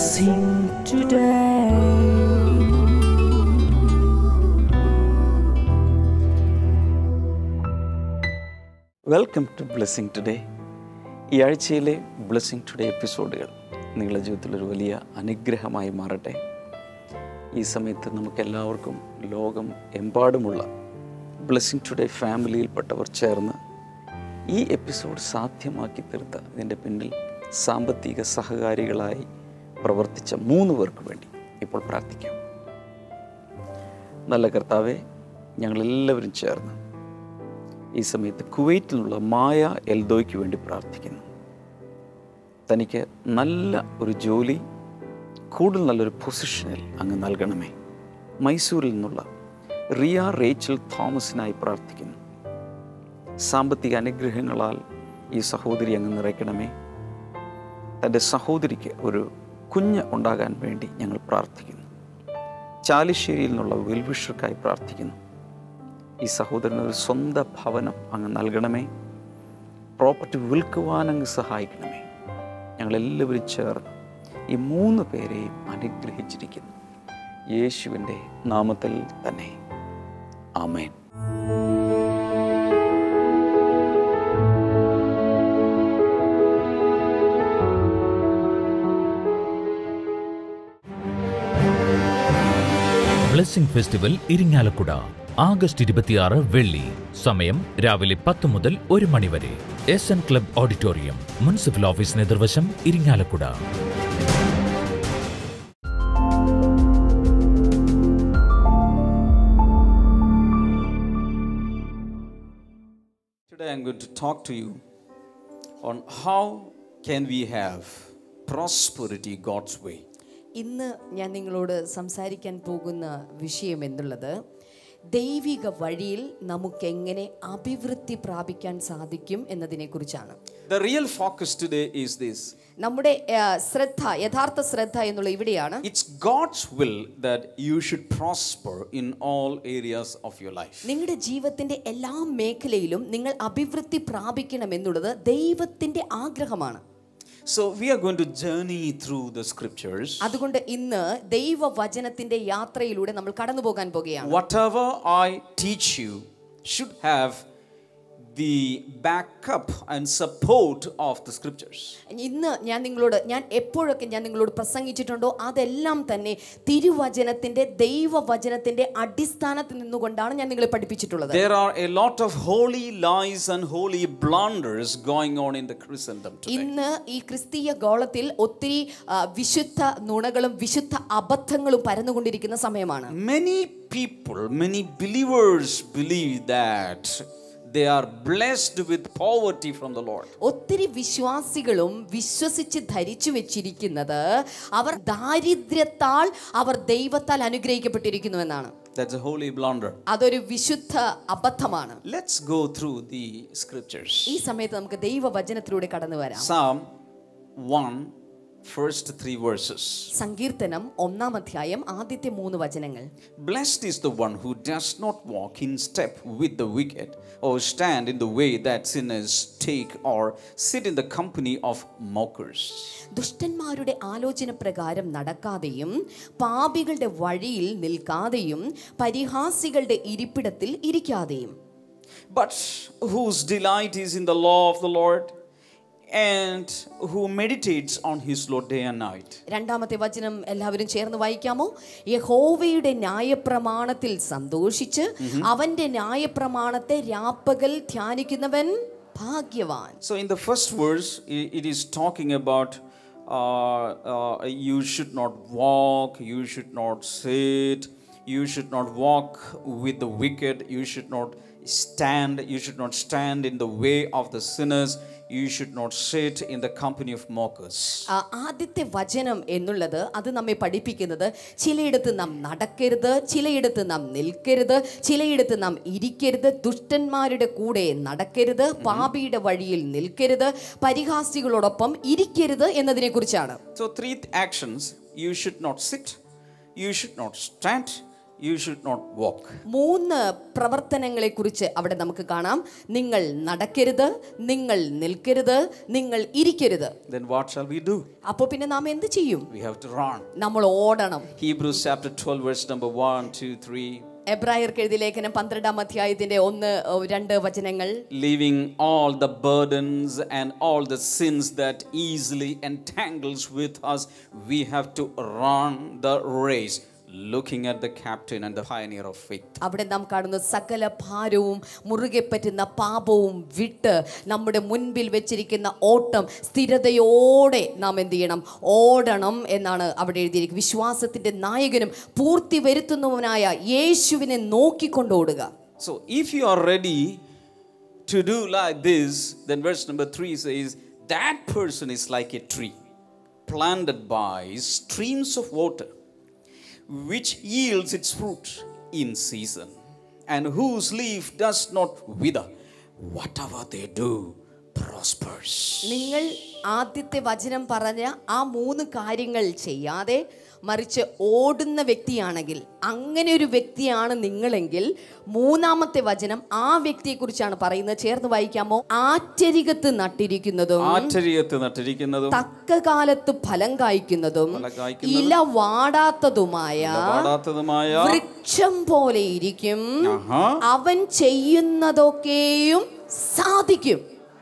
blessing today. Welcome to blessing today ഈ ആഴ്ചയിലെ blessing today എപ്പിസോഡുകൾ നിങ്ങളുടെ ജീവിതത്തിലൊരു വലിയ അനുഗ്രഹമായി മാറട്ടെ ഈ സമയത്ത് നമുക്കെല്ലാവർക്കും ലോകം എമ്പാടുമുള്ള ബ്ലെസ്സിങ് ടുഡേ ഫാമിലിയിൽപ്പെട്ടവർ ചേർന്ന് ഈ എപ്പിസോഡ് സാധ്യമാക്കി തീർത്ത ഇതിൻ്റെ പിന്നിൽ സാമ്പത്തിക സഹകാരികളായി പ്രവർത്തിച്ച മൂന്ന് പേർക്ക് വേണ്ടി ഇപ്പോൾ പ്രാർത്ഥിക്കാം നല്ല കർത്താവെ ഞങ്ങളെല്ലാവരും ചേർന്ന് ഈ സമയത്ത് കുവൈറ്റിലുള്ള മായ എൽദോയ്ക്ക് വേണ്ടി പ്രാർത്ഥിക്കുന്നു തനിക്ക് നല്ല ഒരു ജോലി കൂടുതൽ നല്ലൊരു പൊസിഷനിൽ അങ്ങ് നൽകണമേ മൈസൂരിൽ നിന്നുള്ള റിയ റേച്ചൽ തോമസിനായി പ്രാർത്ഥിക്കുന്നു സാമ്പത്തിക അനുഗ്രഹങ്ങളാൽ ഈ സഹോദരി അങ്ങ് നിറയ്ക്കണമേ തൻ്റെ സഹോദരിക്ക് ഒരു കുഞ്ഞ് ഉണ്ടാകാൻ വേണ്ടി ഞങ്ങൾ പ്രാർത്ഥിക്കുന്നു ചാലിശ്ശേരിയിൽ നിന്നുള്ള വെൽവിഷർക്കായി പ്രാർത്ഥിക്കുന്നു ഈ സഹോദരന് ഒരു സ്വന്തം ഭവനം അങ്ങ് നൽകണമേ പ്രോപ്പർട്ടി വിൽക്കുവാൻ അങ്ങ് സഹായിക്കണമേ ഞങ്ങളെല്ലാവരും ചേർന്ന് ഈ മൂന്ന് പേരെയും അനുഗ്രഹിച്ചിരിക്കുന്നു യേശുവിൻ്റെ നാമത്തിൽ തന്നെ ആമേൻ ബ്ലെസ്സിംഗ് ഫെസ്റ്റിവൽ ഇരിങ്ങാലക്കുട ആഗസ്റ്റ് ഇരുപത്തിയാറ് വെള്ളി സമയം രാവിലെ പത്ത് മുതൽ ഒരു മണി വരെ S N club auditorium municipal office എതിർവശം ഇരിങ്ങാലക്കുട Today I'm going to talk to you on how can we have prosperity God's way. ഇന്ന് ഞാൻ നിങ്ങളോട് സംസാരിക്കാൻ പോകുന്ന വിഷയം എന്നുള്ളത് ദൈവിക വഴിയിൽ നമുക്ക് എങ്ങനെ അഭിവൃദ്ധി പ്രാപിക്കാൻ സാധിക്കും എന്നതിനെക്കുറിച്ചാണ് The real focus today is this. നമ്മുടെ ആ, ശ്രദ്ധ യഥാർത്ഥ ശ്രദ്ധ എന്നുള്ള ഇവിടെയാണ് It's God's will that you should prosper in all areas of your life. നിങ്ങളുടെ ജീവിതത്തിന്റെ എല്ലാ മേഖലയിലും നിങ്ങൾ അഭിവൃദ്ധി പ്രാപിക്കണം എന്നുള്ളത് ദൈവത്തിന്റെ ആഗ്രഹമാണ് So we are going to journey through the scriptures. അതുകൊണ്ട് ഇന്ന് ദൈവവചനത്തിന്റെ യാത്രയിലൂടെ നമ്മൾ കടന്നു പോകാൻ പോകുകയാണ് Whatever I teach you should have the backup and support of the scriptures. ഇന്ന് ഞാൻ നിങ്ങളോട് ഞാൻ എപ്പോഴൊക്കെ ഞാൻ നിങ്ങളോട് പ്രസംഗിച്ചിട്ടുണ്ടോ അതെല്ലാം തന്നെ തിരുവചനത്തിന്റെ ദൈവവചനത്തിന്റെ അടിസ്ഥാനത്തിൽ നിന്നുകൊണ്ടാണ് ഞാൻ നിങ്ങളെ പഠിപ്പിച്ചിട്ടുള്ളത് There are a lot of holy lies and holy blunders going on in the Christendom today. ഇന്ന് ഈ ക്രിസ്തീയ ഗോളത്തിൽ ഒത്തിരി ആ, വിശുദ്ധ നുണകളും വിശുദ്ധ അബദ്ധങ്ങളും പരന്നുകൊണ്ടിരിക്കുന്ന സമയമാണ് Many people, many believers believe that they are blessed with poverty from the Lord. ഒത്തിരി വിശ്വാസികളും വിശ്വസിച്ച് ധരിച്ചു വെച്ചിരിക്കുന്നത് അവർ ദാരിദ്ര്യത്താൽ അവർ ദൈവത്താൽ അനുഗ്രഹിക്കപ്പെട്ടിരിക്കുന്നു എന്നാണ് That's a holy blunder. അതൊരു വിശുദ്ധ അബദ്ധമാണ് Let's go through the scriptures. ഈ സമയത്ത് നമുക്ക് ദൈവവചനത്തിലൂടെ കടന്നു വരാം Psalm 1, first three verses. സങ്കീർത്തനം ഒന്നാം അധ്യായം ആദ്യത്തെ മൂന്ന് വചനങ്ങൾ Blessed is the one who does not walk in step with the wicked, or stand in the way that sinners take, or sit in the company of mockers. ദുഷ്ടന്മാരുടെ ആലോചന പ്രകാരം നടക്കാതെയും പാപികളുടെ വഴിയിൽ നിൽക്കാതെയും പരിഹാസികളുടെ ഇരിപ്പിടത്തിൽ ഇരിക്കാതെയും But whose delight is in the law of the Lord, and who meditates on his law day and night. രണ്ടാമത്തെ വചനം എല്ലാവരും ചേർന്ന് വായിക്കാമോ യഹോവയുടെ ന്യായപ്രമാണത്തിൽ സന്തോഷിച്ച് അവന്റെ ന്യായപ്രമാണത്തെ രാപ്പകൽ ധ്യാനിക്കുന്നവൻ ഭാഗ്യവാൻ So, in the first verse, i- it is talking about uh, uh, you should not walk, you should not sit, you should not walk with the wicked, you should not stand, you should not stand in the way of the sinners, you should not sit in the company of mockers. ആ, ആദ്യത്തെ വചനം എന്നുള്ളത് അത് നമ്മെ പഠിപ്പിക്കുന്നത് ചിലയിടത്ത് നാം നടക്കരുത് ചിലയിടത്ത് നാം നിൽക്കരുത് ചിലയിടത്ത് നാം ഇരിക്കരുത് ദുഷ്ടന്മാരുടെ കൂടെ നടക്കരുത് പാപിയുടെ വഴിയിൽ നിൽക്കരുത് പരിഹാസികളോടൊപ്പം ഇരിക്കരുത് എന്നതിനെ കുറിച്ചാണ് So, three th- actions you should not sit, you should not stand, you should not walk. മൂന്ന് പ്രവർത്തനങ്ങളെ കുറിച്ച് അവിടെ നമുക്ക് കാണാം നിങ്ങൾ നടക്കരുത് നിങ്ങൾ നിൽക്കരുത് നിങ്ങൾ ഇരിക്കരുത് Then what shall we do? അപ്പോൾ പിന്നെ നാം എന്ത് ചെയ്യും We have to run. നമ്മൾ ഓടണം Hebrews chapter 12, verse number 1, 2, 3. എബ്രായർക്ക് എഴുതിയ ലേഖനം പന്ത്രണ്ടാം അധ്യായത്തിന്റെ ഒന്ന് ഓ, രണ്ട് വചനങ്ങൾ leaving all the burdens and all the sins that easily entangles with us we have to run the race looking at the captain and the pioneer of faith അവിടെ നാം കാണുന്ന സകല ഭാരവും മുറുകെ പറ്റുന്ന പാപവും വിട്ട് നമ്മുടെ മുൻപിൽ വെച്ചിരിക്കുന്ന ഓട്ടം സ്ഥിരതയോടെ നാം എന്ത് ചെയ്യണം ഓടണം എന്നാണ് അവിടെ എഴുതിയിരിക്കുന്നത് വിശ്വാസത്തിന്റെ നായകനും പൂർത്തി വരുത്തുന്നവനായ യേശുവിനെ നോക്കിക്കൊണ്ട് ഓടുക so if you are ready to do like this then verse number 3 says that person is like a tree planted by streams of water which yields its fruit in season and whose leaf does not wither whatever they do prospers നിങ്ങൾ ആദ്യത്തെ വചനം പറഞ്ഞ ആ മൂന്ന് കാര്യങ്ങൾ ചെയ്യാതെ മറിച്ച് ഓടുന്ന വ്യക്തിയാണെങ്കിൽ അങ്ങനെ ഒരു വ്യക്തിയാണ് നിങ്ങളെങ്കിൽ മൂന്നാമത്തെ വചനം ആ വ്യക്തിയെക്കുറിച്ചാണ് പറയുന്നത് ചേർന്ന് വായിക്കാമോ ആറ്റരികത്ത് നട്ടിരിക്കുന്നതും ആശ്ചര്യത്ത് നട്ടിരിക്കുന്നതും തക്ക കാലത്ത് ഫലം കായ്ക്കുന്നതും ഫലം കായ്ക്കുന്നതും, ഇല വാടാത്തതുമായ പാടാത്തതുമായ വൃക്ഷം പോലെ ഇരിക്കും ആഹാ. അവൻ ചെയ്യുന്നതൊക്കെയും സാധിക്കും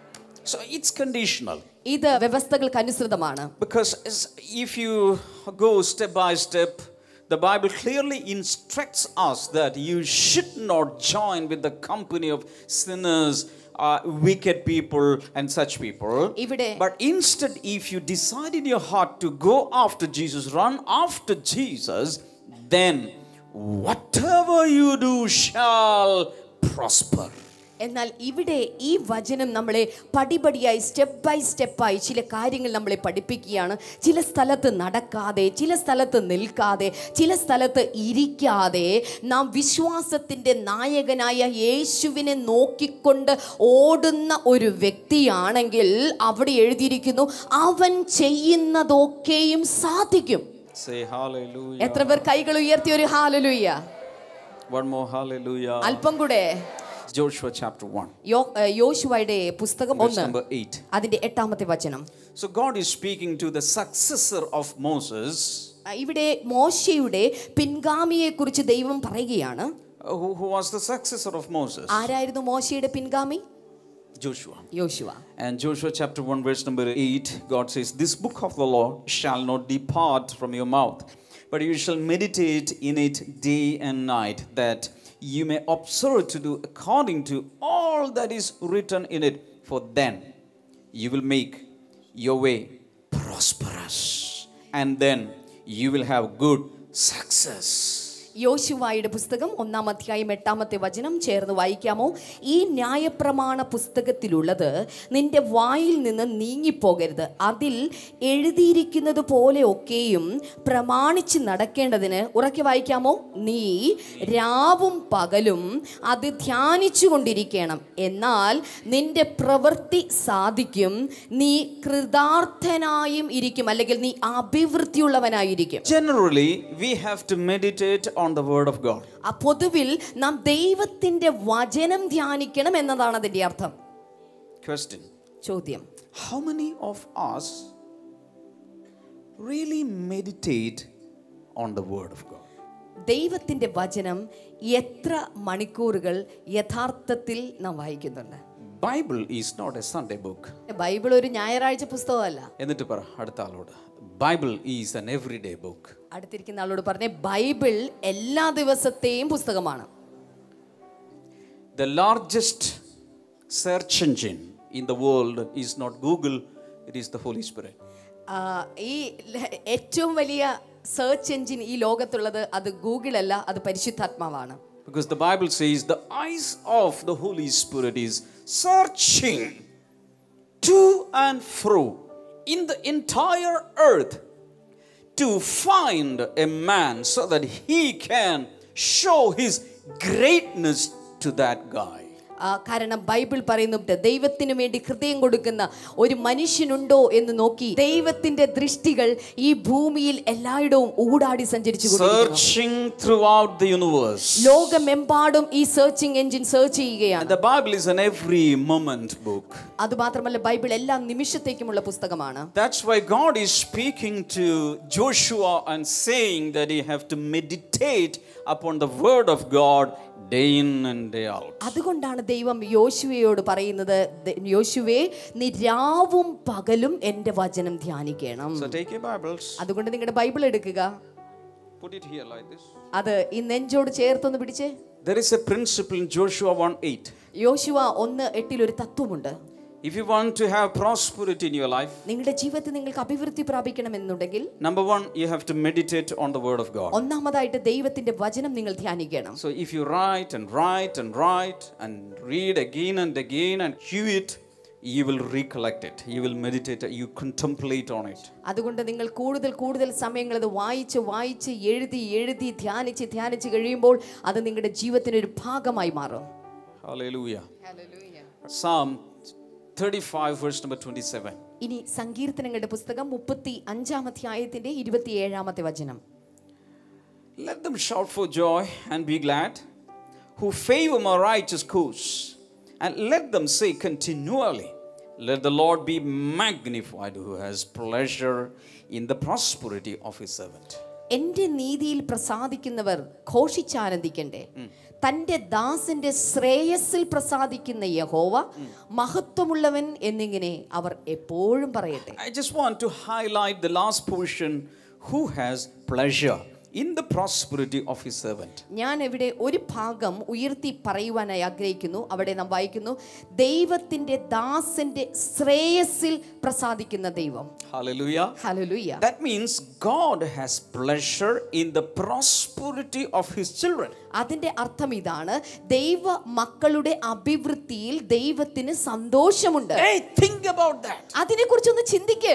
so it's conditional ഇത് വ്യവസ്ഥകൾക്ക് അനുസൃതമാണ് because as- if you go step by step the bible clearly instructs us that you should not join with the company of sinners uh, wicked people and such people ഇവിടെ but instead if you decide in your heart to go after jesus run after jesus then whatever you do shall prosper എന്നാൽ ഇവിടെ ഈ വചനം നമ്മളെ പടിപടിയായി step by സ്റ്റെപ്പായി ചില കാര്യങ്ങൾ നമ്മളെ പഠിപ്പിക്കുകയാണ് ചില സ്ഥലത്ത് നടക്കാതെ ചില സ്ഥലത്ത് നിൽക്കാതെ ചില സ്ഥലത്ത് ഇരിക്കാതെ നാം വിശ്വാസത്തിൻ്റെ നായകനായ യേശുവിനെ നോക്കിക്കൊണ്ട് ഓടുന്ന ഒരു വ്യക്തിയാണെങ്കിൽ അവിടെ എഴുതിയിരിക്കുന്നു അവൻ ചെയ്യുന്നതൊക്കെയും സാധിക്കും say hallelujah എത്ര പേർ കൈകൾ ഉയർത്തി ഒരു ഹാലലുയ്യ one more hallelujah അല്പം കൂടെ joshua chapter 1 യോ ഏ, യോശുവയുടെ പുസ്തകം verse ഒന്ന് number 8 അതിന്റെ എട്ടാമത്തെ വചനം So God is speaking to the successor of Moses, ആ, ഇവിടെ മോശയുടെ പിൻഗാമിയെ കുറിച്ച് ദൈവം പറയുകയാണ് uh, who, who was the successor of Moses? ആരായിരുന്നു മോശയുടെ പിൻഗാമി Joshua. യോശുവ And Joshua chapter 1, verse number 8, God says, This book of the law shall not depart from your mouth, but you shall meditate in it day and night, that you may observe to do according to all that is written in it. For then you will make your way prosperous, and then you will have good success. യോശുവായുടെ പുസ്തകം ഒന്നാം അധ്യായം എട്ടാമത്തെ വചനം ചേർന്ന് വായിക്കാമോ ഈ ന്യായപ്രമാണ പുസ്തകത്തിലുള്ളത് നിന്റെ വായിൽ നിന്ന് നീങ്ങിപ്പോകരുത് അതിൽ എഴുതിയിരിക്കുന്നത് പോലെ ഒക്കെയും പ്രമാണിച്ച് നടക്കേണ്ടതിന് ഉറക്കെ വായിക്കാമോ നീ രാവും പകലും അത് ധ്യാനിച്ചു കൊണ്ടിരിക്കണം എന്നാൽ നിന്റെ പ്രവൃത്തി സാധിക്കും നീ കൃതാർത്ഥനായും ഇരിക്കും അല്ലെങ്കിൽ നീ അഭിവൃദ്ധിയുള്ളവനായിരിക്കും Generally, we have to meditate on the Word of God. ആ പൊതുവിൽ നാം ദൈവത്തിന്റെ വചനം ധ്യാനിക്കണം എന്നതാണ് അതിന്റെ അർത്ഥം Question ചോദ്യം How many of us really meditate on the Word of God? ദൈവത്തിന്റെ വചനം എത്ര മണിക്കൂറുകൾ യഥാർത്ഥത്തിൽ നാം വായിക്കുന്നുണ്ട് Bible is not a Sunday book. Bible ഒരു ഞായറാഴ്ച പുസ്തകമല്ല എന്നിട്ട് പറ അടുത്ത ആളോട് Bible is an every day book അടുത്തിരിക്കുന്ന ആളോട് പറഞ്ഞേ ബൈബിൾ എല്ലാ ദിവസത്തെയും പുസ്തകമാണ് the largest search engine in the world is not Google it is the Holy Spirit ah, ഈ ല- ഏറ്റവും വലിയ സെർച്ച് എഞ്ചിൻ ഈ ലോകത്തുള്ളത് അത് ഗൂഗിൾ അല്ല അത് പരിശുദ്ധാത്മാവാണ് Because the Bible says the eyes of the Holy Spirit is searching to and fro in the entire earth to find a man so that he can show his greatness to that guy. ആ, കാരണം Bible പറയുന്നുണ്ട് ദൈവത്തിന് വേണ്ടി ഹൃദയം കൊടുക്കുന്ന ഒരു മനുഷ്യനുണ്ടോ എന്ന് നോക്കി ദൈവത്തിന്റെ ദൃഷ്ടികൾ ഈ ഭൂമിയിൽ എല്ലായിടവും ഊടാടി സഞ്ചരിച്ചു കൊണ്ടിരിക്കുന്നു. searching throughout the universe. ലോകമെമ്പാടും ഈ സെർച്ചിങ് എഞ്ചിൻ സെർച്ച് ചെയ്യുകയാണ് And the Bible is an every moment book. അതുമാത്രമല്ല ബൈബിൾ എല്ലാ നിമിഷത്തേക്കുമുള്ള പുസ്തകമാണ് That's why God is speaking to Joshua and saying that he have to meditate upon the word of God day in and day out. അതുകൊണ്ടാണ് ദൈവം യോശുവയോട് പറയുന്നത് "the- യോശുവേ നീ രാവും പകലും എൻ്റെ വചനം ധ്യാനിക്കണം So take your Bibles, അതുകൊണ്ട് നിങ്ങളുടെ ബൈബിൾ എടുക്കുക put it here like this. അത് ഈ നെഞ്ചോട് ചേർത്തൊന്ന് പിടിച്ച് There is a principle in Joshua 1 8. യോശുവ ഒന്ന് എട്ടിൽ ഒരു തത്വമുണ്ട് If you want to have prosperity in your life, നിങ്ങളുടെ ജീവിതത്തിൽ നിങ്ങൾക്ക് അഭിവൃദ്ധി പ്രാപിക്കണമെന്നുണ്ടെങ്കിൽ number one, you have to meditate on the word of God. ഒന്നാമതായിട്ട് ദൈവത്തിന്റെ വചനം നിങ്ങൾ ധ്യാനിക്കണം So if you write and write and write and read again and again and hew it, you will recollect it. You will meditate, you contemplate on it. അതുകൊണ്ട് നിങ്ങൾ കൂടുതൽ കൂടുതൽ സമയങ്ങൾ അത് വായിച്ച് വായിച്ച് എഴുതി എഴുതി ധ്യാനിച്ച് ധ്യാനിച്ച് കഴിയുമ്പോൾ അത് നിങ്ങളുടെ ജീവിതത്തിന് ഒരു ഭാഗമായി മാറും Hallelujah. Psalm 35, verse number 27. ഇനി സങ്കീർത്തനങ്ങളുടെ പുസ്തകം മുപ്പത്തി അഞ്ചാം അധ്യായത്തിന്റെ ഇരുപത്തിയേഴാമത്തെ വചനം Let them shout for joy and be glad, who favor my righteous course, and let them say continually, Let the Lord be magnified, who has pleasure in the prosperity of his servant. എന്റെ നീതിയിൽ പ്രസാദിക്കുന്നവർ ഘോഷിച്ചാനന്ദിക്കണ്ടേ തന്റെ ദാസന്റെ ശ്രേയസിൽ പ്രസാദിക്കുന്ന യഹോവ മഹത്വമുള്ളവൻ എന്നിങ്ങനെ അവർ എപ്പോഴും പറയട്ടെ I just want to highlight the last portion who has pleasure in the prosperity of his servant. ഞാൻ ഇവിടെ ഒരു ഭാഗം ഉയർത്തി പറയുവാനായി ആഗ്രഹിക്കുന്നു അവിടെ നാം വായിക്കുന്നു ദൈവത്തിന്റെ ദാസന്റെ ശ്രേയസിൽ പ്രസാദിക്കുന്ന ദൈവം Hallelujah. Hallelujah That means God has pleasure in the prosperity of his children. അതിന്റെ അർത്ഥം ഇതാണ് ദൈവ മക്കളുടെ അഭിവൃദ്ധിയിൽ ദൈവത്തിന് സന്തോഷമുണ്ട് Hey, think about that. അതിനെക്കുറിച്ചൊന്ന് ചിന്തിക്ക്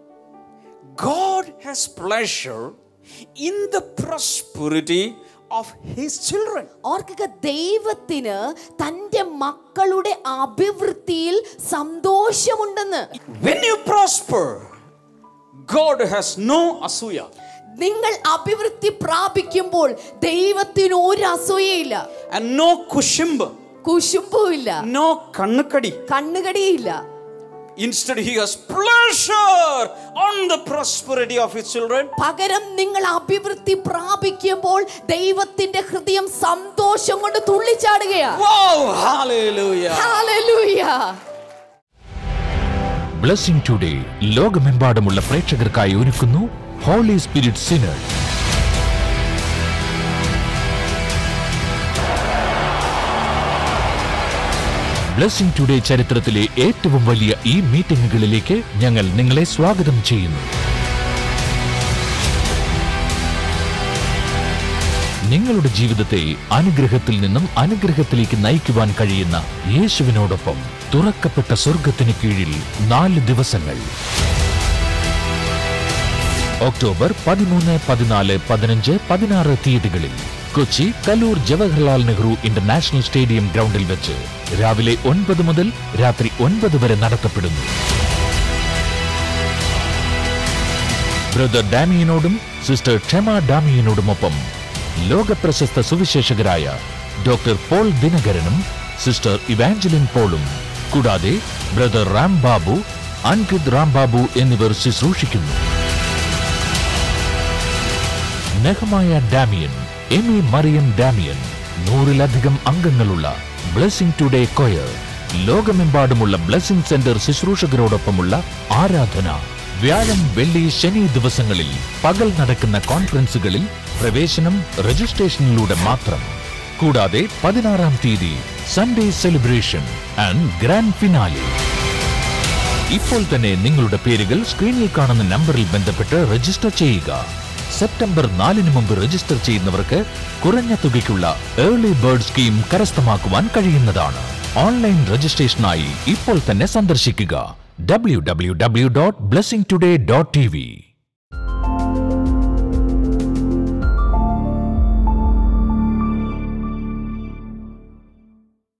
God has pleasure in the prosperity of his children. ഓർക്കുക ദൈവത്തിന് തൻ്റെ മക്കളുടെ അഭിവൃദ്ധിയിൽ സന്തോഷമുണ്ടെന്ന് When you prosper, God has no asuya. നിങ്ങൾ അഭിവൃദ്ധി പ്രാപിക്കുമ്പോൾ ദൈവത്തിന് ഒരു അസൂയയില്ല and no kushimba, കുശുമ്പുമില്ല no kannukadi. കണ്ണുകടിയില്ല Instead, he has pleasure on the prosperity of his children. പകരം നിങ്ങൾ അഭിവൃദ്ധി പ്രാപിക്കുമ്പോൾ ദൈവത്തിന്റെ ഹൃദയം സന്തോഷം കൊണ്ട് തുള്ളിച്ചാടുകയാ Wow, hallelujah. Hallelujah blessing today ലോകമെമ്പാടുമുള്ള പ്രേക്ഷകർക്കായി ഒരുക്കുന്നു Holy Spirit synod blessing today ചരിത്രത്തിലെ ഏറ്റവും വലിയ ഈ മീറ്റിംഗുകളിലേക്ക് ഞങ്ങൾ നിങ്ങളെ സ്വാഗതം ചെയ്യുന്നു നിങ്ങളുടെ ജീവിതത്തെ അനുഗ്രഹത്തിൽ നിന്നും അനുഗ്രഹത്തിലേക്ക് നയിക്കുവാൻ കഴിയുന്ന യേശുവിനോടൊപ്പം തുറക്കപ്പെട്ട സ്വർഗത്തിന് കീഴിൽ നാല് ദിവസങ്ങൾ ഒക്ടോബർ പതിമൂന്ന് പതിനാല് പതിനഞ്ച് പതിനാറ് തീയതികളിൽ കൊച്ചി കലൂർ ജവഹർലാൽ നെഹ്റു ഇന്റർനാഷണൽ സ്റ്റേഡിയം ഗ്രൗണ്ടിൽ വെച്ച് രാവിലെ ഒൻപത് മുതൽ രാത്രി ഒൻപത് വരെ നടത്തപ്പെടുന്നു ബ്രദർ ഡാമിയനോടും സിസ്റ്റർ ക്ഷമ ഡാമിയനോടുമൊപ്പം ലോകപ്രശസ്ത സുവിശേഷകരായ ഡോക്ടർ പോൾ ദിനകരനും സിസ്റ്റർ ഇവാഞ്ചലിൻ പോളും കൂടാതെ ബ്രദർ റാം ബാബു അൻകിത് റാം ബാബു എന്നിവർ ശുശ്രൂഷിക്കുന്നു Nehemiah Damian Amy Mariyam Damian നൂറിലധികം അംഗങ്ങളുള്ള ബ്ലെസ്സിംഗ് ടുഡേ കൊയർ ലോകമെമ്പാടുമുള്ള ബ്ലെസ്സിംഗ് സെന്റർ ശുശ്രൂഷകരോടൊപ്പമുള്ള ആരാധന വ്യാഴം വെള്ളി ശനി ദിവസങ്ങളിൽ പകൽ നടക്കുന്ന കോൺഫറൻസുകളിൽ പ്രവേശനം രജിസ്ട്രേഷനിലൂടെ മാത്രം കൂടാതെ പതിനാറാം തീയതി Sunday celebration and grand finale ഇപ്പോൾ തന്നെ നിങ്ങളുടെ പേരുകൾ സ്ക്രീനിൽ കാണുന്ന നമ്പറിൽ ബന്ധപ്പെട്ട് രജിസ്റ്റർ ചെയ്യുക സെപ്റ്റംബർ നാലിന് മുമ്പ് രജിസ്റ്റർ ചെയ്യുന്നവർക്ക് കുറഞ്ഞ തുകയ്ക്കുള്ള ഏർലി ബേർഡ് സ്കീം കരസ്ഥമാക്കുവാൻ കഴിയുന്നതാണ് ഓൺലൈൻ രജിസ്ട്രേഷനായി ഇപ്പോൾ തന്നെ സന്ദർശിക്കുക W W W dot blessing today dot T V അഞ്ച്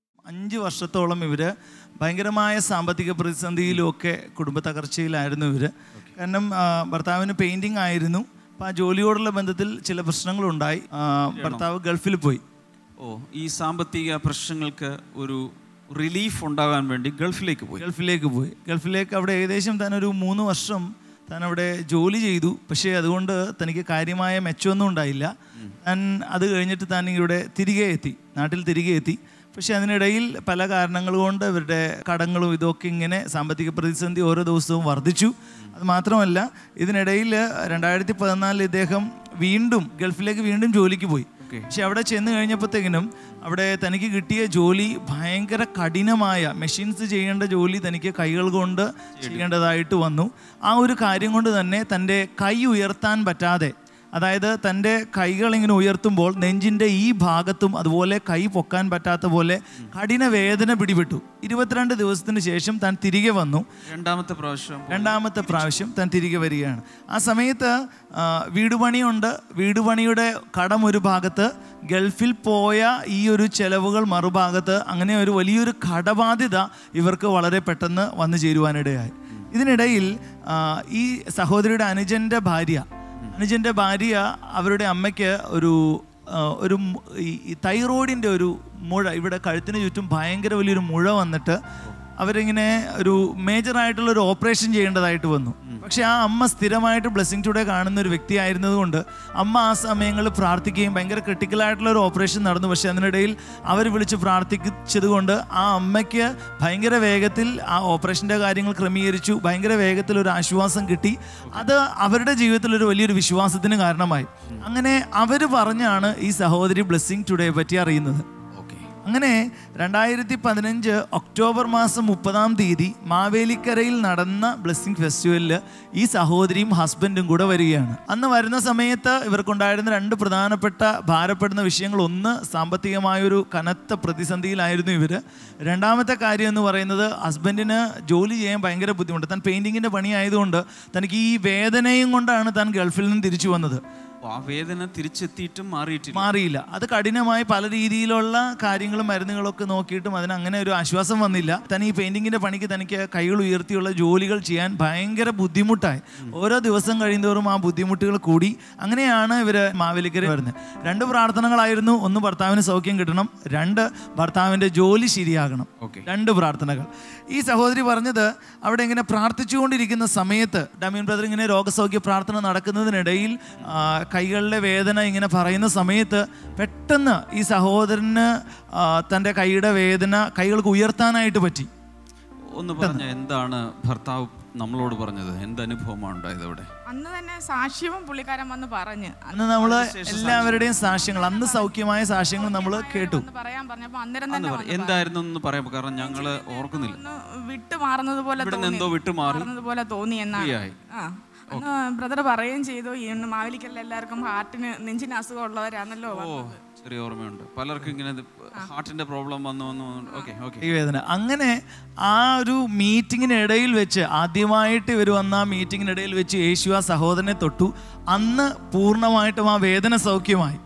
അഞ്ച് വർഷത്തോളം ഇവർ ഭയങ്കരമായ സാമ്പത്തിക പ്രതിസന്ധിയിലുമൊക്കെ കുടുംബ തകർച്ചയിലായിരുന്നു ഇവർ കാരണം ആ, ഭർത്താവിന് പെയിൻറ്റിങ് ആയിരുന്നു അപ്പോൾ ആ ജോലിയോടുള്ള ബന്ധത്തിൽ ചില പ്രശ്നങ്ങളുണ്ടായി ആ, ഭർത്താവ് ഗൾഫിൽ പോയി ഓ ഈ സാമ്പത്തിക പ്രശ്നങ്ങൾക്ക് ഒരു റിലീഫ് ഉണ്ടാകാൻ വേണ്ടി ഗൾഫിലേക്ക് പോയി ഗൾഫിലേക്ക് പോയി ഗൾഫിലേക്ക് അവിടെ ഏകദേശം താൻ ഒരു മൂന്ന് വർഷം താൻ അവിടെ ജോലി ചെയ്തു പക്ഷേ അതുകൊണ്ട് തനിക്ക് കാര്യമായ മെച്ചമൊന്നും ഉണ്ടായില്ല താൻ അത് കഴിഞ്ഞിട്ട് താൻ ഇവിടെ തിരികെ എത്തി നാട്ടിൽ തിരികെ എത്തി പക്ഷേ അതിനിടയിൽ പല കാരണങ്ങൾ കൊണ്ട് ഇവരുടെ കടങ്ങളും ഇതൊക്കെ ഇങ്ങനെ സാമ്പത്തിക പ്രതിസന്ധി ഓരോ ദിവസവും വർദ്ധിച്ചു അത് മാത്രമല്ല ഇതിനിടയിൽ രണ്ടായിരത്തി പതിനാലിൽ ഇദ്ദേഹം വീണ്ടും ഗൾഫിലേക്ക് വീണ്ടും ജോലിക്ക് പോയി പക്ഷെ അവിടെ ചെന്ന് കഴിഞ്ഞപ്പോഴത്തേക്കിനും അവിടെ തനിക്ക് കിട്ടിയ ജോലി ഭയങ്കര കഠിനമായ മെഷീൻസ് ചെയ്യേണ്ട ജോലി തനിക്ക് കൈകൾ കൊണ്ട് ചെയ്യേണ്ടതായിട്ട് വന്നു ആ ഒരു കാര്യം കൊണ്ട് തന്നെ തൻ്റെ കൈ ഉയർത്താൻ പറ്റാതെ അതായത് തൻ്റെ കൈകൾ ഇങ്ങനെ ഉയർത്തുമ്പോൾ നെഞ്ചിൻ്റെ ഈ ഭാഗത്തും അതുപോലെ കൈ പൊക്കാൻ പറ്റാത്ത പോലെ കഠിന വേദന പിടിപെട്ടു ഇരുപത്തിരണ്ട് ദിവസത്തിന് ശേഷം താൻ തിരികെ വന്നു രണ്ടാമത്തെ പ്രാവശ്യം രണ്ടാമത്തെ പ്രാവശ്യം താൻ തിരികെ വരികയാണ് ആ സമയത്ത് ആ, വീട് പണിയുണ്ട് വീട് പണിയുടെ കടം ഒരു ഭാഗത്ത് ഗൾഫിൽ പോയ ഈ ഒരു ചെലവുകൾ മറുഭാഗത്ത് അങ്ങനെ ഒരു വലിയൊരു കടബാധ്യത ഇവർക്ക് വളരെ പെട്ടെന്ന് വന്നു ചേരുവാനിടയായി ഇതിനിടയിൽ ആ, ഈ സഹോദരിയുടെ അനുജൻ്റെ ഭാര്യ അനുജൻ്റെ ഭാര്യ അവരുടെ അമ്മയ്ക്ക് ഒരു ആ, ഒരു മു- ഈ ഈ തൈറോയിഡിൻ്റെ ഒരു മുഴ ഇവിടെ കഴുത്തിന് ചുറ്റും ഭയങ്കര വലിയൊരു മുഴ വന്നിട്ട് അവരിങ്ങനെ ഒരു മേജർ ആയിട്ടുള്ള ഒരു ഓപ്പറേഷൻ ചെയ്യേണ്ടതായിട്ട് വന്നു പക്ഷെ ആ അമ്മ സ്ഥിരമായിട്ട് ബ്ലെസ്സിങ് ടുഡേ കാണുന്ന ഒരു വ്യക്തി ആയിരുന്നതുകൊണ്ട് അമ്മ ആ സമയങ്ങളിൽ പ്രാർത്ഥിക്കുകയും ഭയങ്കര ക്രിട്ടിക്കൽ ആയിട്ടുള്ള ഒരു ഓപ്പറേഷൻ നടന്നു പക്ഷെ അതിനിടയിൽ അവർ വിളിച്ച് പ്രാർത്ഥിച്ചത് കൊണ്ട് ആ അമ്മയ്ക്ക് ഭയങ്കര വേഗത്തിൽ ആ ഓപ്പറേഷൻ്റെ കാര്യങ്ങൾ ക്രമീകരിച്ചു ഭയങ്കര വേഗത്തിൽ ഒരു ആശ്വാസം കിട്ടി അത് അവരുടെ ജീവിതത്തിൽ ഒരു വലിയൊരു വിശ്വാസത്തിന് കാരണമായി അങ്ങനെ അവർ പറഞ്ഞാണ് ഈ സഹോദരി ബ്ലെസ്സിങ് ടുഡേ പറ്റി അറിയുന്നത് അങ്ങനെ രണ്ടായിരത്തി പതിനഞ്ച് ഒക്ടോബർ മാസം മുപ്പതാം തീയതി മാവേലിക്കരയിൽ നടന്ന ബ്ലെസ്സിങ് ഫെസ്റ്റിവലിൽ ഈ സഹോദരിയും ഹസ്ബൻഡും കൂടെ വരികയാണ് അന്ന് വരുന്ന സമയത്ത് ഇവർക്കുണ്ടായിരുന്ന രണ്ട് പ്രധാനപ്പെട്ട ഭാരപ്പെടുന്ന വിഷയങ്ങൾ ഒന്ന് സാമ്പത്തികമായൊരു കനത്ത പ്രതിസന്ധിയിലായിരുന്നു ഇവർ രണ്ടാമത്തെ കാര്യം എന്ന് പറയുന്നത് ഹസ്ബൻഡിന് ജോലി ചെയ്യാൻ ഭയങ്കര ബുദ്ധിമുട്ട് താൻ പെയിൻറ്റിങ്ങിൻ്റെ പണിയായതുകൊണ്ട് തനിക്ക് ഈ വേദനയും കൊണ്ടാണ് താൻ ഗൾഫിൽ നിന്ന് തിരിച്ചു വന്നത് ആ വേദന തിരിച്ചെത്തിയിട്ടും മാറിയിട്ടില്ല മാറിയില്ല അത് കഠിനമായി പല രീതിയിലുള്ള കാര്യങ്ങളും മരുന്നുകളൊക്കെ നോക്കിയിട്ടും അതിന് അങ്ങനെ ഒരു ആശ്വാസം വന്നില്ല തനി ഈ പെയിന്റിങ്ങിന്റെ പണിക്ക് തനിക്ക് കൈകൾ ഉയർത്തിയുള്ള ജോലികൾ ചെയ്യാൻ ഭയങ്കര ബുദ്ധിമുട്ടായി ഓരോ ദിവസം കഴിയുന്തോറും ആ ബുദ്ധിമുട്ടുകൾ കൂടി അങ്ങനെയാണ് ഇവര് മാവേലിക്കര വരുന്നത് രണ്ട് പ്രാർത്ഥനകളായിരുന്നു ഒന്ന് ഭർത്താവിന് സൗഖ്യം കിട്ടണം രണ്ട് ഭർത്താവിന്റെ ജോലി ശരിയാകണം Okay. രണ്ട് പ്രാർത്ഥനകൾ ഈ സഹോദരി പറഞ്ഞത് അവിടെ ഇങ്ങനെ പ്രാർത്ഥിച്ചുകൊണ്ടിരിക്കുന്ന സമയത്ത് ഡമീൻ ബ്രദർ ഇങ്ങനെ രോഗസൗഖ്യ പ്രാർത്ഥന നടക്കുന്നതിനിടയിൽ ആ, കൈകളിലെ വേദന ഇങ്ങനെ പറയുന്ന സമയത്ത് പെട്ടെന്ന് ഈ സഹോദരന് ആ, തൻ്റെ കൈയുടെ വേദന കൈകൾക്ക് ഉയർത്താനായിട്ട് പറ്റി ഒന്ന് പറഞ്ഞ എന്താണ് ഭർത്താവ് നമ്മളോട് പറഞ്ഞത് എന്ത് അനുഭവമാണ് ഉണ്ടായത് അവിടെ അന്ന് തന്നെ സാക്ഷ്യവും പുള്ളിക്കാരൻ വന്ന് പറഞ്ഞ് അന്ന് നമ്മൾ എല്ലാവരുടെയും സാക്ഷ്യങ്ങൾ അന്ന് സൗഖ്യമായ സാക്ഷ്യങ്ങൾ നമ്മൾ കേട്ടു ഒന്ന് പറയാൻ പറഞ്ഞപ്പോ അന്നേരം അന്ന് തന്നെ പറ എന്തായിരുന്നു എന്ന് പറയാം കാരണം ഞങ്ങള് ഓർക്കുന്നില്ല ഒന്ന് വിട്ട് മാറുന്നത് പോലെ ഇവിടെ നിന്ന് തോന്നി എന്തോ വിട്ട് മാറി മാറുന്നത് പോലെ തോന്നി എന്നാണ് ഫ്രീ ആയി. ആ അന്ന് ബ്രദർ പറയുകയും ചെയ്തു ഈ മാവേലിക്കല്ല എല്ലാവർക്കും ഹാർട്ടിന് നെഞ്ചിന് അസുഖം ഉള്ളവരാണല്ലോ ഓ ചെറിയ ഓർമ്മയുണ്ട് പലർക്കും ഇങ്ങനെ ഹാർട്ടിന്റെ പ്രോബ്ലം വന്നു വന്നു ഓക്കെ ഓക്കെ ഈ വേദന അങ്ങനെ ആ ഒരു മീറ്റിങ്ങിനിടയിൽ വെച്ച് ആദ്യമായിട്ട് ഇവർ വന്ന ആ മീറ്റിങ്ങിനിടയിൽ വെച്ച് യേശു ആ സഹോദരനെ തൊട്ടു അന്ന് പൂർണ്ണമായിട്ടും ആ വേദന സൗഖ്യമായി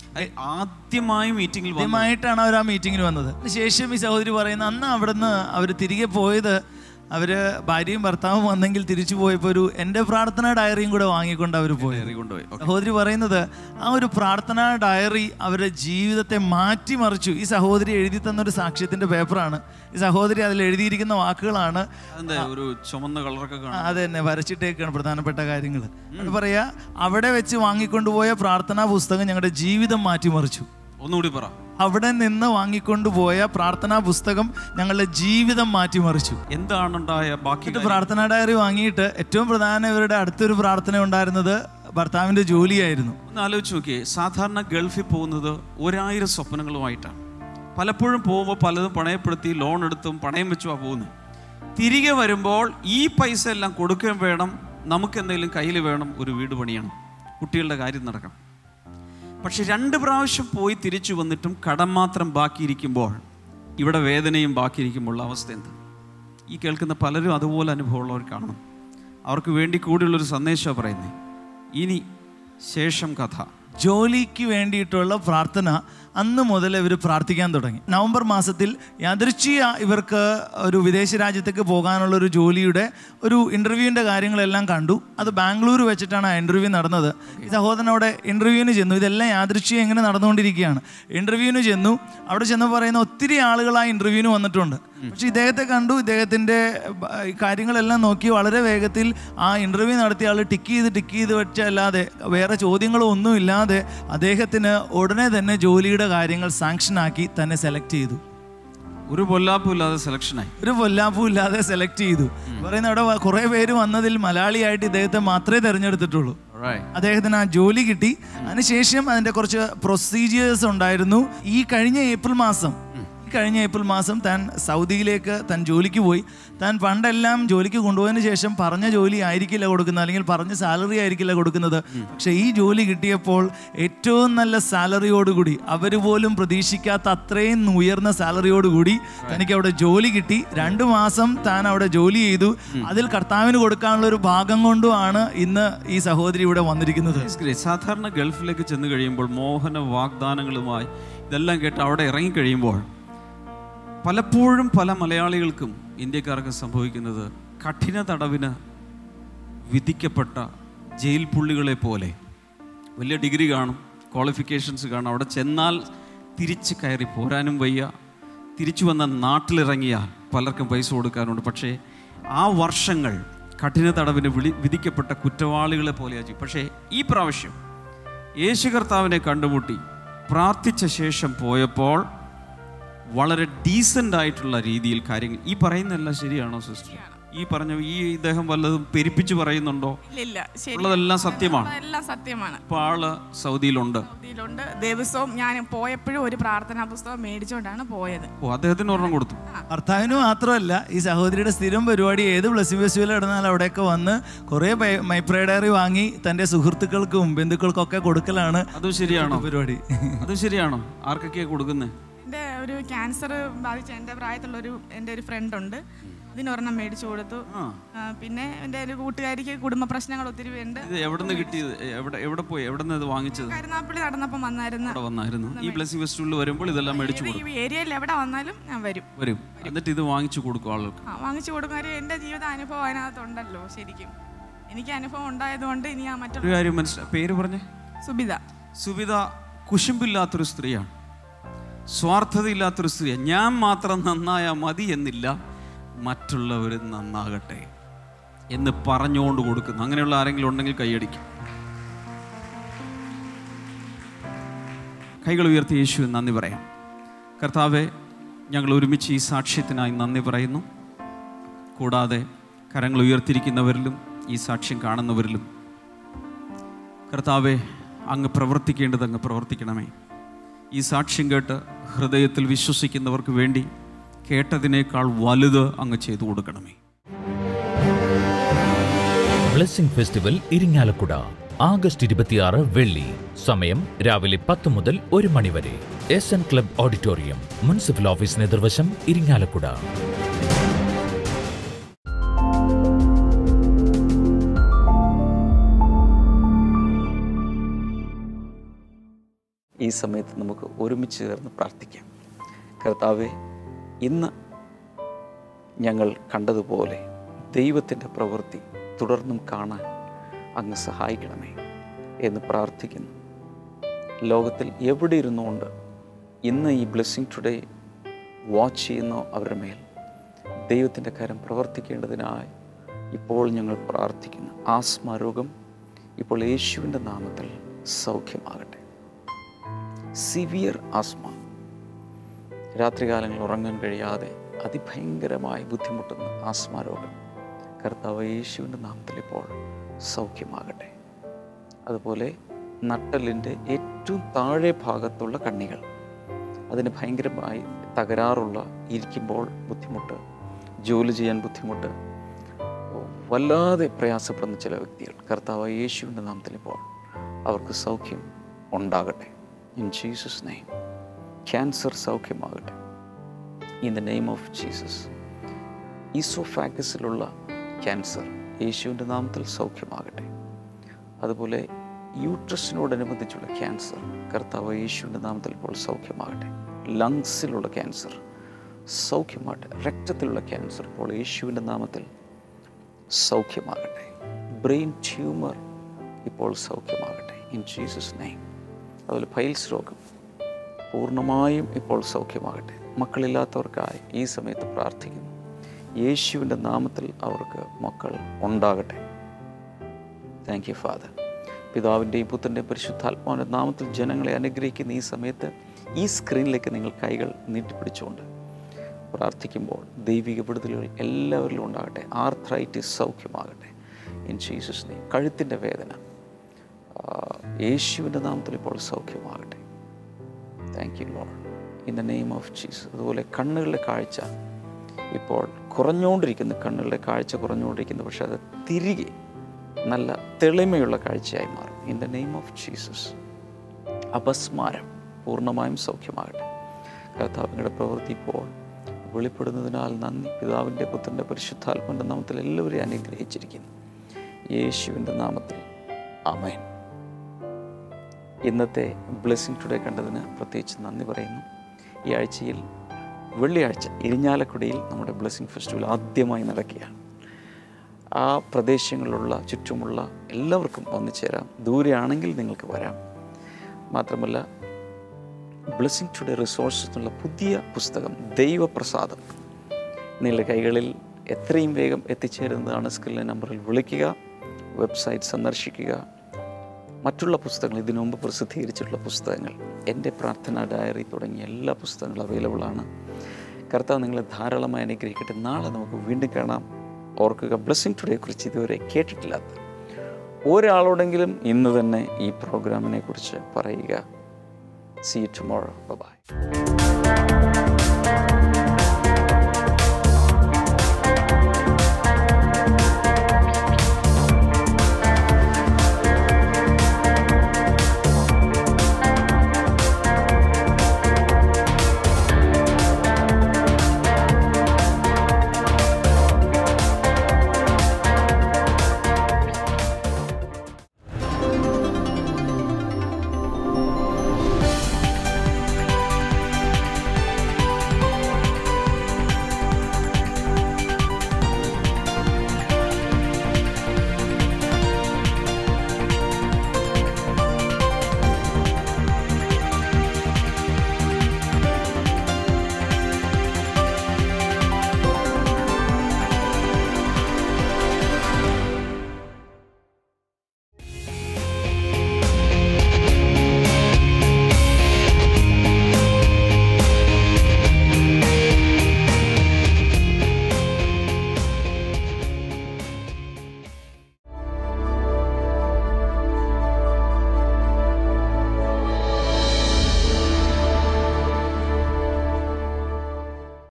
ആദ്യമായി മീറ്റിംഗിൽ വന്നു ആദ്യമായിട്ടാണ് അവർ ആ മീറ്റിങ്ങിന് വന്നത് ശേഷം ഈ സഹോദരി പറയുന്ന അന്ന് അവിടുന്ന് അവർ തിരികെ പോയത് അവര് ഭാര്യയും ഭർത്താവും വന്നെങ്കിൽ തിരിച്ചു പോയപ്പോൾ ഒരു എൻ്റെ പ്രാർത്ഥനാ ഡയറിയും കൂടെ വാങ്ങിക്കൊണ്ട് അവർ പോയി ഡയറി കൊണ്ടുപോയി Okay. സഹോദരി പറയുന്നത് ആ ഒരു പ്രാർത്ഥനാ ഡയറി അവരുടെ ജീവിതത്തെ മാറ്റിമറിച്ചു ഈ സഹോദരി എഴുതി തന്ന ഒരു സാക്ഷ്യത്തിന്റെ പേപ്പറാണ് ഈ സഹോദരി അതിൽ എഴുതിയിരിക്കുന്ന വാക്കുകളാണ് അതെന്താ ഒരു ചുമന്ന കളറൊക്കെ ആ, കാണാം അത് തന്നെ വരച്ചിട്ടേക്കാണ് പ്രധാനപ്പെട്ട കാര്യങ്ങൾ അത് പറയാ അവിടെ വെച്ച് വാങ്ങിക്കൊണ്ടുപോയ പ്രാർത്ഥനാ പുസ്തകം ഞങ്ങളുടെ ജീവിതം മാറ്റിമറിച്ചു ഒന്നുകൂടി പറ അവിടെ നിന്ന് വാങ്ങിക്കൊണ്ടുപോയ പ്രാർത്ഥനാ പുസ്തകം ഞങ്ങളുടെ ജീവിതം മാറ്റിമറിച്ചു എന്താണ് ഉണ്ടായ ബാക്കി എന്നിട്ട് പ്രാർത്ഥനാ ഡയറി വാങ്ങിയിട്ട് ഏറ്റവും പ്രധാന ഇവരുടെ അടുത്തൊരു പ്രാർത്ഥന ഉണ്ടായിരുന്നത് ഭർത്താവിന്റെ ജോലിയായിരുന്നു ഒന്ന് ആലോചിച്ച് നോക്കിയേ സാധാരണ ഗൾഫിൽ പോകുന്നത് ഒരായിരം സ്വപ്നങ്ങളുമായിട്ടാണ് പലപ്പോഴും പോകുമ്പോൾ പലതും പണയപ്പെടുത്തി ലോൺ എടുത്തും പണയം വെച്ചുമാണ് പോകുന്നത് തിരികെ വരുമ്പോൾ ഈ പൈസ എല്ലാം കൊടുക്കുകയും വേണം നമുക്ക് എന്തെങ്കിലും കയ്യിൽ വേണം ഒരു വീട് പണിയണം കുട്ടികളുടെ കാര്യം നടക്കണം പക്ഷെ രണ്ട് പ്രാവശ്യം പോയി തിരിച്ചു വന്നിട്ടും കടം മാത്രം ബാക്കിയിരിക്കുമ്പോൾ ഇവിടെ വേദനയും ബാക്കിയിരിക്കുമ്പോൾ അവസ്ഥ എന്ത് ഈ കേൾക്കുന്ന പലരും അതുപോലെ അനുഭവമുള്ളവർ കാണണം അവർക്ക് വേണ്ടി കൂടിയുള്ളൊരു സന്ദേശമാണ് പറയുന്നത് ഇനി ശേഷം കഥ ജോലിക്ക് വേണ്ടിയിട്ടുള്ള പ്രാർത്ഥന അന്ന് മുതൽ ഇവർ പ്രാർത്ഥിക്കാൻ തുടങ്ങി നവംബർ മാസത്തിൽ യാദൃച്ഛിക ഇവർക്ക് ഒരു വിദേശ രാജ്യത്തേക്ക് പോകാനുള്ള ഒരു ജോലിയുടെ ഒരു ഇൻ്റർവ്യൂവിൻ്റെ കാര്യങ്ങളെല്ലാം കണ്ടു അത് ബാംഗ്ലൂർ വെച്ചിട്ടാണ് ആ ഇൻ്റർവ്യൂ നടന്നത് ഈ സഹോദരൻ അവിടെ ഇൻ്റർവ്യൂവിന് ചെന്നു ഇതെല്ലാം യാദൃച്ഛിക എങ്ങനെ നടന്നുകൊണ്ടിരിക്കുകയാണ് ഇൻ്റർവ്യൂവിന് ചെന്നു അവിടെ ചെന്ന് പറയുന്ന ഒത്തിരി ആളുകൾ ആ ഇൻ്റർവ്യൂവിന് വന്നിട്ടുണ്ട് പക്ഷേ ഇദ്ദേഹത്തെ കണ്ടു ഇദ്ദേഹത്തിൻ്റെ ബ- ഈ കാര്യങ്ങളെല്ലാം നോക്കി വളരെ വേഗത്തിൽ ആ ഇൻ്റർവ്യൂ നടത്തിയ ആൾ ടിക്ക് ചെയ്ത് ടിക്ക് ചെയ്ത് വെച്ചല്ലാതെ വേറെ ചോദ്യങ്ങളോ ഒന്നും ഇല്ലാതെ അദ്ദേഹത്തിന് ഉടനെ തന്നെ ജോലിയുടെ കാര്യങ്ങൾ സാങ്ഷനാക്കി തന്നെ സെലക്ട് ചെയ്തു ഒരു പൊല്ലാപ്പും ഇല്ലാതെ സെലക്ഷനായി ഒരു പൊല്ലാപ്പും ഇല്ലാതെ സെലക്ട് ചെയ്തു പറയുന്ന അവിടെ വ- കുറേ പേര് വന്നതിൽ മലയാളിയായിട്ട് ഇദ്ദേഹത്തെ മാത്രമേ തിരഞ്ഞെടുത്തിട്ടുള്ളൂ അദ്ദേഹത്തിന് ആ ജോലി കിട്ടി അതിനുശേഷം അതിൻ്റെ കുറച്ച് പ്രൊസീജിയേഴ്സ് ഉണ്ടായിരുന്നു ഈ കഴിഞ്ഞ ഏപ്രിൽ മാസം ഈ കഴിഞ്ഞ ഏപ്രിൽ മാസം താൻ സൗദിയിലേക്ക് താൻ ജോലിക്ക് പോയി താൻ പണ്ടെല്ലാം ജോലിക്ക് കൊണ്ടുപോയതിന് ശേഷം പറഞ്ഞ ജോലി ആയിരിക്കില്ല കൊടുക്കുന്നത് അല്ലെങ്കിൽ പറഞ്ഞ സാലറി ആയിരിക്കില്ല കൊടുക്കുന്നത് പക്ഷേ ഈ ജോലി കിട്ടിയപ്പോൾ ഏറ്റവും നല്ല സാലറിയോടുകൂടി അവർ പോലും പ്രതീക്ഷിക്കാത്ത അത്രയും ഉയർന്ന സാലറിയോടുകൂടി തനിക്ക് അവിടെ ജോലി കിട്ടി രണ്ട് മാസം താൻ അവിടെ ജോലി ചെയ്തു അതിൽ കർത്താവിന് കൊടുക്കാനുള്ള ഒരു ഭാഗം കൊണ്ടുമാണ് ഇന്ന് ഈ സഹോദരി ഇവിടെ വന്നിരിക്കുന്നത് It's great. സാധാരണ ഗൾഫിലേക്ക് ചെന്ന് കഴിയുമ്പോൾ മോഹന വാഗ്ദാനങ്ങളുമായി ഇതെല്ലാം കേട്ട് അവിടെ ഇറങ്ങിക്കഴിയുമ്പോൾ പലപ്പോഴും പല മലയാളികൾക്കും ഇന്ത്യക്കാർക്കും സംഭവിക്കുന്നത് കഠിന തടവിന് വിധിക്കപ്പെട്ട ജയിൽ പുള്ളികളെ പോലെ വലിയ ഡിഗ്രി കാണും ക്വാളിഫിക്കേഷൻസ് കാണും അവിടെ ചെന്നാൽ തിരിച്ച് കയറി പോരാനും വയ്യ തിരിച്ചു വന്ന നാട്ടിലിറങ്ങിയാൽ പലർക്കും പൈസ കൊടുക്കാനുണ്ട് പക്ഷേ ആ വർഷങ്ങൾ കഠിന തടവിന് വിളി വിധിക്കപ്പെട്ട കുറ്റവാളികളെ പോലെയാക്കി പക്ഷേ ഈ പ്രാവശ്യം യേശു കർത്താവിനെ കണ്ടുമുട്ടി പ്രാർത്ഥിച്ച ശേഷം പോയപ്പോൾ വളരെ ഡീസൻ്റ് ആയിട്ടുള്ള രീതിയിൽ കാര്യങ്ങൾ ഈ പറയുന്നതെല്ലാം ശരിയാണോ സിസ്റ്റർ ഈ പറഞ്ഞ ഈ ഇദ്ദേഹം വല്ലതും പെരുപ്പിച്ച് പറയുന്നുണ്ടോ ഇല്ല ഇല്ല ശരി ഉള്ളതെല്ലാം സത്യമാണ് എല്ലാം സത്യമാണ് ഇപ്പോൾ ആള് സൗദിയിലുണ്ട് ഇതിലുണ്ട് ദിവസവും ഞാൻ പോയപ്പോഴും ഒരു പ്രാർത്ഥനാ പുസ്തകം മേടിച്ചുകൊണ്ടാണ് പോയത് ഓ അദ്ദേഹത്തിന് ഒരെണ്ണം കൊടുത്തു ഭർത്താവിന് മാത്രമല്ല ഈ സഹോദരിയുടെ സ്ഥിരം പരിപാടി ഏത് ബ്ലസ്സിംഗ് ഫെസ്റ്റിവൽ നടന്നാൽ അവിടെയൊക്കെ വന്ന് കുറേ മൈപ്രേ ഡയറി വാങ്ങി തൻ്റെ സുഹൃത്തുക്കൾക്കും ബന്ധുക്കൾക്കും ഒക്കെ കൊടുക്കലാണ് അതും ശരിയാണോ പരിപാടി അതും ശരിയാണോ ആർക്കൊക്കെയാ കൊടുക്കുന്നത് എൻ്റെ ഒരു ക്യാൻസർ ബാധിച്ച എൻ്റെ പ്രായത്തിലുള്ള ഒരു എൻ്റെ ഒരു ഫ്രണ്ട് ഉണ്ട് ഇതിനൊരെണ്ണം മേടിച്ചു കൊടുത്തു ആ ആ, പിന്നെ എൻ്റെ ഒരു കൂട്ടുകാരിക്ക് കുടുംബ പ്രശ്നങ്ങൾ ഒത്തിരി ഉണ്ട് ഇത് എവിടെ നിന്ന് കിട്ടിയത് എവിടെ എവിടെ പോയി എവിടെ നിന്ന് ഇത് വാങ്ങിച്ചത് കരുനാപ്പള്ളി നടന്നപ്പം വന്നായിരുന്നു ഇവിടെ വന്നായിരുന്നു ഈ ബ്ലെസ്സിംഗ് ഫെസ്റ്റിവലിൽ വരുമ്പോൾ ഇതെല്ലാം മേടിച്ചു കൊടുക്കും ഈ ഏരിയയിൽ എവിടെ വന്നാലും ഞാൻ വരും വരും എന്നിട്ട് ഇത് വാങ്ങിച്ചു കൊടുക്കും ആളുകൾക്ക് ആ വാങ്ങിച്ചു കൊടുക്കും കാര്യം എൻ്റെ ജീവിത അനുഭവം അതിനകത്തുണ്ടല്ലോ ശരിക്കും എനിക്ക് അനുഭവം ഉണ്ടായതുകൊണ്ട് ഇനി ആ ഒരു മറ്റുള്ള കാര്യം മനസ്സിലായി പേര് പറഞ്ഞേ സുബിത സുബിത കുശുമ്പില്ലാത്തൊരു സ്ത്രീയാണ് സ്വാർത്ഥതയില്ലാത്തൊരു സ്ത്രീയാണ് ഞാൻ മാത്രം നന്നായാൽ മതി എന്നില്ല മറ്റുള്ളവർ നന്നാകട്ടെ എന്ന് പറഞ്ഞുകൊണ്ട് കൊടുക്കുന്നു അങ്ങനെയുള്ള ആരെങ്കിലും ഉണ്ടെങ്കിൽ കൈയടിക്കും കൈകൾ ഉയർത്തി യേശു നന്ദി പറയാം കർത്താവെ ഞങ്ങൾ ഒരുമിച്ച് ഈ സാക്ഷ്യത്തിനായി നന്ദി പറയുന്നു കൂടാതെ കരങ്ങൾ ഉയർത്തിരിക്കുന്നവരിലും ഈ സാക്ഷ്യം കാണുന്നവരിലും കർത്താവെ അങ്ങ് പ്രവർത്തിക്കേണ്ടത് അങ്ങ് പ്രവർത്തിക്കണമേ ഈ സാക്ഷ്യം കേട്ട് ഹൃദയത്തിൽ വിശ്വസിക്കുന്നവർക്ക് വേണ്ടി കേട്ടതിനേക്കാൾ വലുത് അങ്ങ് ചെയ്തു കൊടുക്കണമേ ബ്ലെസ്സിംഗ് ഫെസ്റ്റിവൽ ഇരിങ്ങാലക്കുട ആഗസ്റ്റ് ഇരുപത്തിയാറ് വെള്ളി സമയം രാവിലെ പത്ത് മുതൽ ഒരു മണി വരെ S N club auditorium municipal ഓഫീസിന് എതിർവശം ഇരിങ്ങാലക്കുട ഈ സമയത്ത് നമുക്ക് ഒരുമിച്ച് ചേർന്ന് പ്രാർത്ഥിക്കാം കർത്താവെ ഇന്ന് ഞങ്ങൾ കണ്ടതുപോലെ ദൈവത്തിൻ്റെ പ്രവൃത്തി തുടർന്നും കാണാൻ അങ്ങ് സഹായിക്കണമേ എന്ന് പ്രാർത്ഥിക്കുന്നു ലോകത്തിൽ എവിടെ ഇരുന്നുകൊണ്ട് ഇന്ന് ഈ ബ്ലെസ്സിങ് ടുഡേ വാച്ച് ചെയ്യുന്ന അവരുടെ മേൽ ദൈവത്തിൻ്റെ കാര്യം പ്രവർത്തിക്കേണ്ടതിനായി ഇപ്പോൾ ഞങ്ങൾ പ്രാർത്ഥിക്കുന്നു ആസ്മ രോഗം ഇപ്പോൾ യേശുവിൻ്റെ നാമത്തിൽ സൗഖ്യമാകട്ടെ സിവിയർ ആസ്മ രാത്രികാലങ്ങളിൽ ഉറങ്ങാൻ കഴിയാതെ അതിഭയങ്കരമായി ബുദ്ധിമുട്ടുന്ന ആസ്മ രോഗം കർത്താവ് യേശുവിൻ്റെ നാമത്തിൽ ഇപ്പോൾ സൗഖ്യമാകട്ടെ അതുപോലെ നട്ടലിൻ്റെ ഏറ്റവും താഴെ ഭാഗത്തുള്ള കണ്ണികൾ അതിന് ഭയങ്കരമായി തകരാറുള്ള ഇരിക്കുമ്പോൾ ബുദ്ധിമുട്ട് ജോലി ചെയ്യാൻ ബുദ്ധിമുട്ട് വല്ലാതെ പ്രയാസപ്പെടുന്ന ചില വ്യക്തികൾ കർത്താവ് യേശുവിൻ്റെ നാമത്തിൽ ഇപ്പോൾ അവർക്ക് സൗഖ്യം ഉണ്ടാകട്ടെ ഇൻ ജീസസ് നെയ്മ് ക്യാൻസർ സൗഖ്യമാകട്ടെ in the name of Jesus ഈസോഫാക്കസിലുള്ള ക്യാൻസർ യേശുവിൻ്റെ നാമത്തിൽ സൗഖ്യമാകട്ടെ അതുപോലെ യൂട്രസിനോടനുബന്ധിച്ചുള്ള ക്യാൻസർ കർത്താവ് യേശുവിൻ്റെ നാമത്തിൽ ഇപ്പോൾ സൗഖ്യമാകട്ടെ ലങ്സിലുള്ള ക്യാൻസർ സൗഖ്യമാകട്ടെ രക്തത്തിലുള്ള ക്യാൻസർ ഇപ്പോൾ യേശുവിൻ്റെ നാമത്തിൽ സൗഖ്യമാകട്ടെ ബ്രെയിൻ ട്യൂമർ ഇപ്പോൾ സൗഖ്യമാകട്ടെ ഇൻ ജീസസ് നെയ്ം അതുപോലെ ഫൈൽസ് രോഗം പൂർണ്ണമായും ഇപ്പോൾ സൗഖ്യമാകട്ടെ മക്കളില്ലാത്തവർക്കായി ഈ സമയത്ത് പ്രാർത്ഥിക്കുന്നു യേശുവിൻ്റെ നാമത്തിൽ അവർക്ക് മക്കൾ ഉണ്ടാകട്ടെ താങ്ക് യു ഫാദർ പിതാവിൻ്റെയും പുത്രൻ്റെയും പരിശുദ്ധാത്മാവിൻ്റെ നാമത്തിൽ ജനങ്ങളെ അനുഗ്രഹിക്കുന്ന ഈ സമയത്ത് ഈ സ്ക്രീനിലേക്ക് നിങ്ങൾ കൈകൾ നീട്ടിപ്പിടിച്ചുകൊണ്ട് പ്രാർത്ഥിക്കുമ്പോൾ ദൈവിക വിടുതലുകൾ എല്ലാവരിലും ഉണ്ടാകട്ടെ ആർത്രൈറ്റിസ് സൗഖ്യമാകട്ടെ ഇൻ ജീസസ് നെയ്മ് കഴുത്തിൻ്റെ വേദന ആ, യേശുവിൻ്റെ നാമത്തിൽ ഇപ്പോൾ സൗഖ്യമാകട്ടെ thank you Lord in the name of Jesus അതുപോലെ കണ്ണുകളുടെ കാഴ്ച ഇപ്പോൾ കുറഞ്ഞുകൊണ്ടിരിക്കുന്ന കണ്ണുകളുടെ കാഴ്ച കുറഞ്ഞുകൊണ്ടിരിക്കുന്നു പക്ഷെ അത് തിരികെ നല്ല തെളിമയുള്ള കാഴ്ചയായി മാറും in the name of Jesus അപസ്മാരം പൂർണ്ണമായും സൗഖ്യമാകട്ടെ കർത്താവിൻ്റെ പ്രവൃത്തി ഇപ്പോൾ വെളിപ്പെടുന്നതിനാൽ നന്ദി പിതാവിൻ്റെ പുത്രൻ്റെ പരിശുദ്ധാത്മൻ്റെ നാമത്തിൽ എല്ലാവരെയും അനുഗ്രഹിച്ചിരിക്കുന്നു യേശുവിൻ്റെ നാമത്തിൽ അമേൻ ഇന്നത്തെ ബ്ലെസ്സിങ് ടുഡേ കണ്ടതിന് പ്രത്യേകിച്ച് നന്ദി പറയുന്നു ഈ ആഴ്ചയിൽ വെള്ളിയാഴ്ച ഇരിഞ്ഞാലക്കുടയിൽ നമ്മുടെ ബ്ലെസ്സിങ് ഫെസ്റ്റിവൽ ആദ്യമായി നടക്കുകയാണ് ആ പ്രദേശങ്ങളിലുള്ള ചുറ്റുമുള്ള എല്ലാവർക്കും വന്നു ചേരാം ദൂരെയാണെങ്കിൽ നിങ്ങൾക്ക് വരാം മാത്രമല്ല ബ്ലെസ്സിങ് ടുഡേ റിസോഴ്സസ് എന്നുള്ള പുതിയ പുസ്തകം ദൈവപ്രസാദം നിങ്ങളുടെ കൈകളിൽ എത്രയും വേഗം എത്തിച്ചേരുന്നതാണ് സ്കില്ലിൻ്റെ നമ്പറിൽ വിളിക്കുക വെബ്സൈറ്റ് സന്ദർശിക്കുക മറ്റുള്ള പുസ്തകങ്ങൾ ഇതിനു മുമ്പ് പ്രസിദ്ധീകരിച്ചിട്ടുള്ള പുസ്തകങ്ങൾ എൻ്റെ പ്രാർത്ഥന ഡയറി തുടങ്ങിയ എല്ലാ പുസ്തകങ്ങളും അവൈലബിൾ ആണ് കർത്താവ് നിങ്ങളെ ധാരാളമായി അനുഗ്രഹിക്കട്ടെ നാളെ നമുക്ക് വീണ്ടും കാണാം ഓർക്കുക ബ്ലെസ്സിങ് ടുഡേ കുറിച്ച് ഇതുവരെ കേട്ടിട്ടില്ലാത്ത ഒരാളോടെങ്കിലും ഇന്ന് തന്നെ ഈ പ്രോഗ്രാമിനെ കുറിച്ച് പറയുക സി ടുമോറോ ബൈ